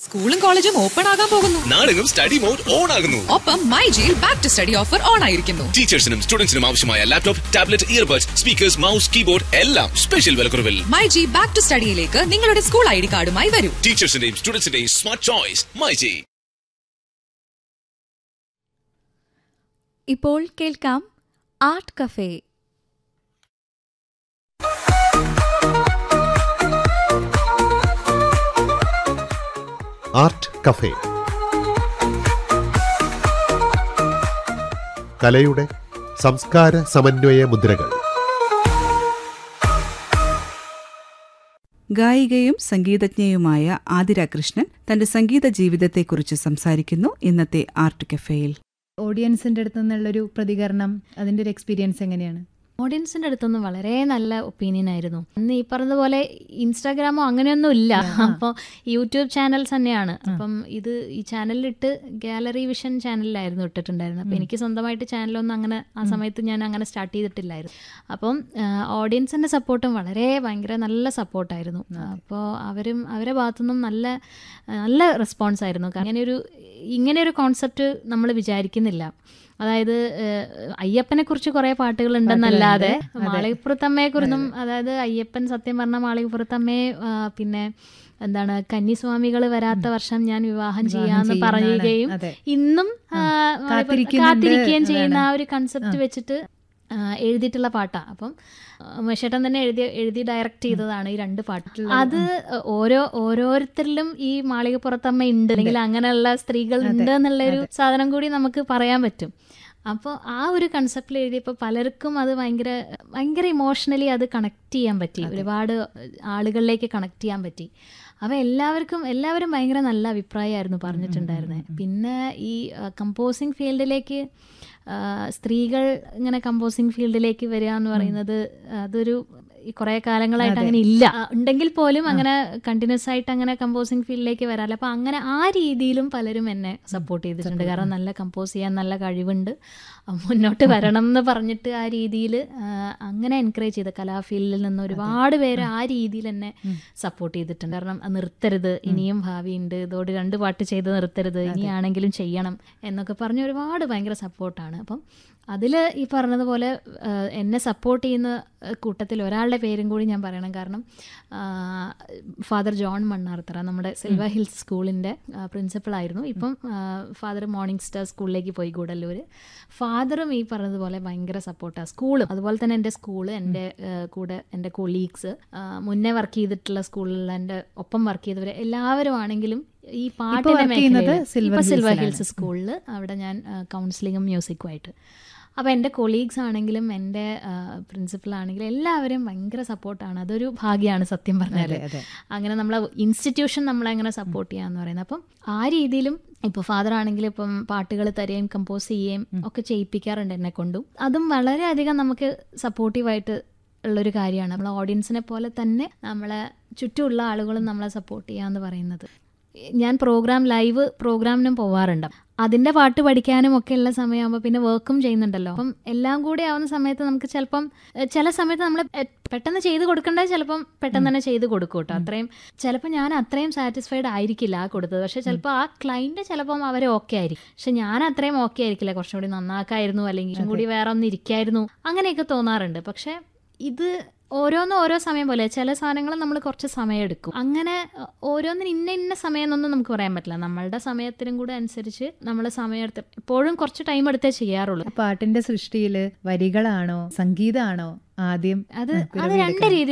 സ്കൂളും കോളേജും ഓപ്പൺ ആകാൻ പോകുന്നു നാടെങ്ങും സ്റ്റഡി മോഡ് ഓൺ ആകുന്നു ഒപ്പം മൈ ജിയിൽ back to study offer on ആയിരിക്കുന്നു ടീച്ചേഴ്സിനും സ്റ്റുഡൻസിനും ആവശ്യമായ laptop tablet earbuds speakers mouse keyboard എല്ലാം സ്പെഷ്യൽ വിലക്കുറവിൽ മൈ ജി ബാക്ക് ടു സ്റ്റഡിയിലേക്ക് നിങ്ങളുടെ സ്കൂൾ ഐ ഡി കാർഡുമായി വരൂ ടീച്ചേഴ്സിന്റെയും സ്റ്റുഡൻസിന്റെയും സ്മാർട്ട് ചോയ്സ് മൈജി ഇപ്പോൾ കേൾക്കാം ആർട്ട് കഫേ ആർട്ട് കഫേ കലയുടെ സംസ്കാര സമന്വയ മുദ്രകൾ ഗായികയും സംഗീതജ്ഞയുമായ ആതിര കൃഷ്ണൻ തന്റെ സംഗീത ജീവിതത്തെക്കുറിച്ച് സംസാരിക്കുന്നു ഇന്നത്തെ ആർട്ട് കഫേയിൽ ഓഡിയൻസിന്റെ അടുത്ത് നിന്നുള്ളൊരു പ്രതികരണം അതിന്റെ ഒരു എക്സ്പീരിയൻസ് എങ്ങനെയാണ് ഓഡിയൻസിന്റെ അടുത്തൊന്നും വളരെ നല്ല ഒപ്പീനിയൻ ആയിരുന്നു അന്ന് ഈ പറഞ്ഞതുപോലെ ഇൻസ്റ്റാഗ്രാമോ അങ്ങനെയൊന്നും ഇല്ല അപ്പോൾ യൂട്യൂബ് ചാനൽസ് തന്നെയാണ് അപ്പം ഇത് ഈ ചാനലിലിട്ട് ഗാലറി വിഷൻ ചാനലിലായിരുന്നു ഇട്ടിട്ടുണ്ടായിരുന്നത് അപ്പം എനിക്ക് സ്വന്തമായിട്ട് ചാനലൊന്നും അങ്ങനെ ആ സമയത്ത് ഞാൻ അങ്ങനെ സ്റ്റാർട്ട് ചെയ്തിട്ടില്ലായിരുന്നു അപ്പം ഓഡിയൻസിന്റെ സപ്പോർട്ടും വളരെ ഭയങ്കര നല്ല സപ്പോർട്ടായിരുന്നു അപ്പോൾ അവരും അവരെ ഭാഗത്തുനിന്നും നല്ല നല്ല റെസ്പോൺസ് ആയിരുന്നു കാരണം ഇങ്ങനെയൊരു ഇങ്ങനെയൊരു കോൺസെപ്റ്റ് നമ്മൾ വിചാരിക്കുന്നില്ല അതായത് അയ്യപ്പനെ കുറിച്ച് കുറെ പാട്ടുകൾ ഉണ്ടെന്നല്ലാതെ മാളികപ്പുറത്തമ്മയെ കുറിച്ചും അതായത് അയ്യപ്പൻ സത്യം പറഞ്ഞ മാളികപ്പുറത്തമ്മയെ ആ, പിന്നെ എന്താണ് കന്നിസ്വാമികൾ വരാത്ത വർഷം ഞാൻ വിവാഹം ചെയ്യാന്ന് ചെയ്യുന്നതാണ്. പറയുകയും അതെ. ഇന്നും ആ, കാത്തിരിക്കുന്നുണ്ട് കാത്തിരിക്കുകയും ചെയ്യുന്ന അതാണ്. ആ ഒരു കൺസെപ്റ്റ് വെച്ചിട്ട് ആ, എഴുതിയിട്ടുള്ള പാട്ടാ അപ്പം ഉമേഷേട്ടൻ തന്നെ എഴുതി എഴുതി ഡയറക്റ്റ് ചെയ്തതാണ് ഈ രണ്ട് പാട്ട് അത് ഓരോ ഓരോരുത്തരിലും ഈ മാളികപ്പുറത്തമ്മ ഉണ്ട് അല്ലെങ്കിൽ അങ്ങനെയുള്ള സ്ത്രീകൾ ഉണ്ട് എന്നുള്ള ഒരു സാധനം കൂടി നമുക്ക് പറയാൻ പറ്റും അപ്പോൾ ആ ഒരു കൺസെപ്റ്റിൽ എഴുതിയപ്പോൾ പലർക്കും അത് ഭയങ്കര ഭയങ്കര ഇമോഷണലി അത് കണക്ട് ചെയ്യാൻ പറ്റി ഒരുപാട് ആളുകളിലേക്ക് കണക്ട് ചെയ്യാൻ പറ്റി അപ്പോൾ എല്ലാവർക്കും എല്ലാവരും ഭയങ്കര നല്ല അഭിപ്രായമായിരുന്നു പറഞ്ഞിട്ടുണ്ടായിരുന്നത് പിന്നെ ഈ കമ്പോസിങ് ഫീൽഡിലേക്ക് ആ, സ്ത്രീകൾ ഇങ്ങനെ കമ്പോസിങ് ഫീൽഡിലേക്ക് വരിക എന്ന് പറയുന്നത് അതൊരു ഈ കുറേ കാലങ്ങളായിട്ട് അങ്ങനെ ഇല്ല ആ, ഉണ്ടെങ്കിൽ പോലും അങ്ങനെ കണ്ടിന്യൂസ് ആയിട്ട് അങ്ങനെ കമ്പോസിങ് ഫീൽഡിലേക്ക് വരാറില്ല അപ്പോൾ അങ്ങനെ ആ രീതിയിലും പലരും എന്നെ സപ്പോർട്ട് ചെയ്തിട്ടുണ്ട് കാരണം നല്ല കമ്പോസ് ചെയ്യാൻ നല്ല കഴിവുണ്ട് ആ, മുന്നോട്ട് വരണം എന്ന് പറഞ്ഞിട്ട് ആ രീതിയിൽ അങ്ങനെ എൻകറേജ് ചെയ്ത കലാഫീൽഡിൽ നിന്ന് ഒരുപാട് പേര് ആ രീതിയിൽ എന്നെ സപ്പോർട്ട് ചെയ്തിട്ടുണ്ട് കാരണം അത് നിർത്തരുത് ഇനിയും ഭാവിയുണ്ട് ഇതോട് രണ്ട് പാട്ട് ചെയ്ത് നിർത്തരുത് ഇനിയാണെങ്കിലും ചെയ്യണം എന്നൊക്കെ പറഞ്ഞ് ഒരുപാട് ഭയങ്കര സപ്പോർട്ടാണ് അപ്പം അതിൽ ഈ പറഞ്ഞതുപോലെ ആ, എന്നെ സപ്പോർട്ട് ചെയ്യുന്ന ആ, കൂട്ടത്തിൽ ഒരാളുടെ പേരും കൂടി ഞാൻ പറയണം കാരണം ഫാദർ ജോൺ മണ്ണാർത്തറ നമ്മുടെ സിൽവർ ഹിൽസ് സ്കൂളിൻ്റെ പ്രിൻസിപ്പളായിരുന്നു ഇപ്പം ഫാദർ മോർണിംഗ് സ്റ്റാർ സ്കൂളിലേക്ക് പോയി ഗൂഡല്ലൂർ ഫാദറും ഈ പറഞ്ഞതുപോലെ ഭയങ്കര സപ്പോർട്ടാണ് സ്കൂളും അതുപോലെ തന്നെ എൻ്റെ സ്കൂള് എൻ്റെ ആ, കൂടെ എൻ്റെ കൊളീഗ്സ് മുന്നേ വർക്ക് ചെയ്തിട്ടുള്ള സ്കൂളിലുള്ള എൻ്റെ ഒപ്പം വർക്ക് ചെയ്തവർ എല്ലാവരും ആണെങ്കിലും ഈ പാട്ടിന്റെ work ചെയ്യുന്നത് മേഖലയിൽ Silver ഇപ്പൊ സിൽവർ Hillsലാണ്. ഹിൽസ് സ്കൂളിൽ അവിടെ ഞാൻ കൗൺസിലിങ്ങും മ്യൂസിക്കുമായിട്ട് അപ്പോൾ എൻ്റെ കൊളീഗ്സ് ആണെങ്കിലും എൻ്റെ പ്രിൻസിപ്പൽ ആണെങ്കിലും എല്ലാവരും ഭയങ്കര സപ്പോർട്ടാണ് അതൊരു ഭാഗ്യമാണ് സത്യം പറഞ്ഞാൽ അതെ, അതെ. അങ്ങനെ നമ്മളെ ഇൻസ്റ്റിറ്റ്യൂഷൻ നമ്മളെ അങ്ങനെ സപ്പോർട്ട് ചെയ്യാന്ന് പറയുന്നത് അപ്പം ആ രീതിയിലും ഇപ്പോൾ ഫാദർ ആണെങ്കിലും ഇപ്പം പാട്ടുകൾ തരുകയും കമ്പോസ് ചെയ്യുകയും ഒക്കെ ചെയ്യിപ്പിക്കാറുണ്ട് എന്നെ കൊണ്ടും അതും വളരെയധികം നമുക്ക് സപ്പോർട്ടീവായിട്ട് ഉള്ളൊരു കാര്യമാണ് നമ്മളെ ഓഡിയൻസിനെ പോലെ തന്നെ നമ്മളെ ചുറ്റുമുള്ള ആളുകളും നമ്മളെ സപ്പോർട്ട് ചെയ്യാന്ന് പറയുന്നത് ഞാൻ പ്രോഗ്രാം ലൈവ് പ്രോഗ്രാമിനും പോവാറുണ്ട് അതിന്റെ പാട്ട് പഠിക്കാനും ഒക്കെ ഉള്ള സമയമാകുമ്പോൾ പിന്നെ വർക്കും ചെയ്യുന്നുണ്ടല്ലോ അപ്പം എല്ലാം കൂടി ആവുന്ന സമയത്ത് നമുക്ക് ചിലപ്പം എഹ്, ചില സമയത്ത് നമ്മൾ പെട്ടെന്ന് ചെയ്ത് കൊടുക്കേണ്ടത് ചിലപ്പം പെട്ടെന്ന് തന്നെ ചെയ്ത് കൊടുക്കും കേട്ടോ അത്രയും ചിലപ്പോൾ ഞാൻ അത്രയും സാറ്റിസ്ഫൈഡ് ആയിരിക്കില്ല ആ കൊടുത്തത് പക്ഷെ ചിലപ്പോൾ ആ ക്ലൈന്റ് ചിലപ്പം അവർ ഓക്കെ ആയിരിക്കും പക്ഷെ ഞാൻ അത്രയും ഓക്കെ ആയിരിക്കില്ല കുറച്ചും കൂടി നന്നാക്കായിരുന്നു അല്ലെങ്കിൽ ഇതും കൂടി വേറെ ഒന്ന് ഇരിക്കായിരുന്നു അങ്ങനെയൊക്കെ തോന്നാറുണ്ട് പക്ഷെ ഇത് ഓരോന്നും ഓരോ സമയം പോലെ ചില സാധനങ്ങൾ നമ്മൾ കുറച്ച് സമയം എടുക്കും അങ്ങനെ അഹ്, ഓരോന്നിനും ഇന്ന ഇന്ന സമയം എന്നൊന്നും നമുക്ക് പറയാൻ പറ്റില്ല നമ്മളുടെ സമയത്തിനും കൂടെ അനുസരിച്ച് നമ്മൾ സമയം എടുത്ത് എപ്പോഴും കുറച്ച് ടൈം എടുത്തേ ചെയ്യാറുള്ളൂ പാട്ടിന്റെ സൃഷ്ടിയില് വരികളാണോ സംഗീതമാണോ ആദ്യം അത് ആ, അത് പിറവിയെടുക്കുന്നത്? രണ്ട് രീതി